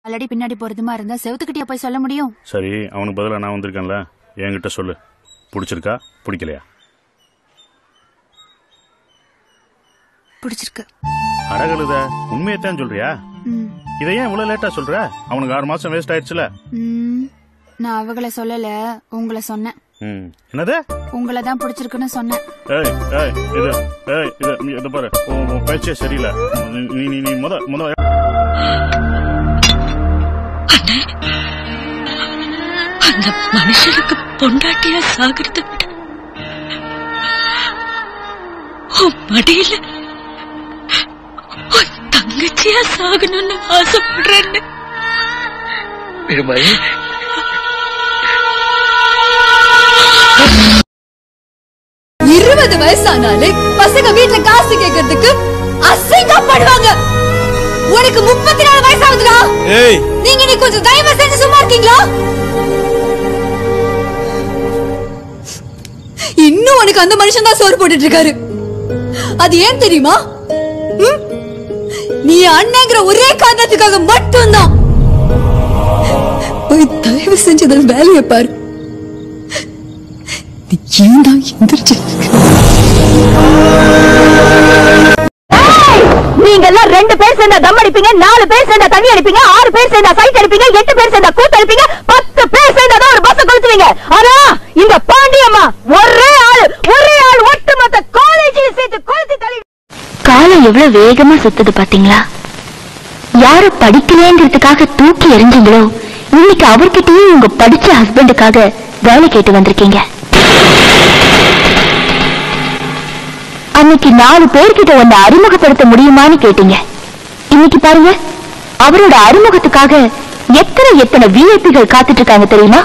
Already பின்னாடி போறதுமா இருந்தா செவுத்துக்கிட்டே போய் சொல்ல முடியும் சரி அவனுக்கு பதிலாக நான் வந்திருக்கேன்ல என்கிட்ட சொல்லு பிடிச்சிருக்கா பிடிக்கலையா பிடிச்சிருக்கு அடகழுத உண்மையத்தான் சொல்றியா ம். இதை ஏன் இவ்வளவு லேட்டா சொல்ற அவனுக்கு ஆறு மாசம் வேஸ்ட் ஆயிடுச்சுல ம், நான் அவங்கள சொல்லல உங்களை சொன்னேன் ம். என்னது உங்களை தான் பிடிச்சிருக்குன்னு சொன்னேன் ஏய் ஏய் இது ஏய் இது நீ இது பாரு உன் உன் பேச்சே சரியில்லை நீ நீ நீ முத முத அந்த மனுஷனுக்கு பொண்டாட்டியா சாகிறத விட உன் மடியில உன் தங்கச்சியா சாகணும்னு ஆசைப்படுறேன்னு விடுமதி இருபது வயசானாலே பசங்க வீட்ல காசு கேக்குறதுக்கு அசிங்கப்படுவாங்க உனக்கு முப்பத்தி நாலு வயசாகுதுடா ஏய் நீங்க நீ கொஞ்சம் தயவு செஞ்சு சும்மா இருக்கீங்களா இன்னும் உனக்கு அந்த மனுஷன் தான் சோறு போட்டுட்டு இருக்காரு அது ஏன் தெரியுமா ம்? நீ அண்ணங்கிற ஒரே காரணத்துக்காக மட்டும்தான் போய் தயவு செஞ்சு அதன் வேலையை பாரு நீ ஏன் தான் எந்திரிச்சு நீங்க எல்லாம் ரெண்டு பேர் சேர்ந்தா தம் அடிப்பீங்க நாலு பேர் சேர்ந்தா தண்ணி அடிப்பீங்க ஆறு பேர் சேர்ந்தா சைட் அடிப்பீங்க எட்டு பேர் சேர்ந்தா கூத்து அடிப்பீங்க பத்து பேர் சேர்ந்தா தான் ஒரு பஸ் கொளுத்துவீங்க ஆனா இந்த பாண்டியம்மா ஒரே ஆள் ஒரே ஆள் ஒட்டுமொத்த காலேஜையும் சேர்த்து கொளுத்தி தள்ளி காலம் எவ்வளவு வேகமா சுத்துது பாத்தீங்களா யாரு படிக்கலங்கிறதுக்காக தூக்கி எறிஞ்சீங்களோ இன்னைக்கு அவர்கிட்டயும் உங்க படிச்ச ஹஸ்பண்டுக்காக வேலை கேட்டு வந்திருக்கீங்க அன்னைக்கு நாலு பேர்கிட்ட உன்னை அறிமுகப்படுத்த முடியுமான்னு கேட்டீங்க இன்னைக்கு பாருங்க அவரோட அறிமுகத்துக்காக எத்தனை எத்தனை விஐபிகள் காத்துட்டு இருக்காங்க தெரியுமா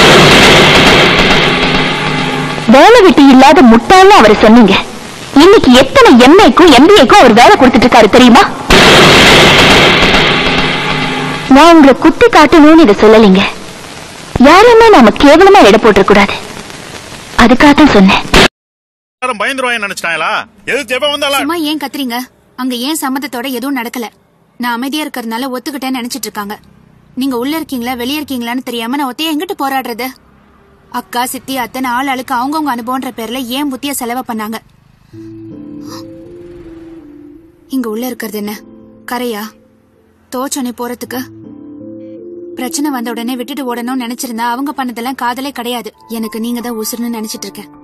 வேலை வெட்டி இல்லாத முட்டாள்னு அவரை சொன்னீங்க இன்னைக்கு எத்தனை எம்ஏக்கும் எம்பிஏக்கும் அவர் வேலை கொடுத்துட்டு இருக்காரு தெரியுமா நான் உங்களை குத்தி காட்டணும்னு இதை சொல்லலைங்க யாரையுமே நாம கேவலமா எடை போட்டுற கூடாது அதுக்காகத்தான் சொன்னேன் எல்லாரும் பயந்துருவாங்க நினைச்சிட்டாங்களா எது தேவை வந்தாலும் சும்மா ஏன் கத்துறீங்க அங்க ஏன் சம்மதத்தோட எதுவும் நடக்கல நான் அமைதியா இருக்கறதுனால ஒத்துக்கிட்டேன்னு நினைச்சிட்டு இருக்காங்க நீங்க உள்ள இருக்கீங்களா வெளிய இருக்கீங்களான்னு தெரியாம நான் ஒத்தைய எங்கிட்டு போராடுறது அக்கா சித்தி அத்தனை ஆள் ஆளுக்கு அவங்கவுங்க அனுபவம்ன்ற பேர்ல ஏன் புத்திய செலவு பண்ணாங்க இங்க உள்ள இருக்கிறது என்ன கரையா தோச்சோனே போறதுக்கு பிரச்சனை வந்த உடனே விட்டுட்டு ஓடணும்னு நினைச்சிருந்தா அவங்க பண்ணதெல்லாம் காதலே கிடையாது எனக்கு நீங்க தான் உசுருன்னு நினைச்சிட்டு இருக்கேன்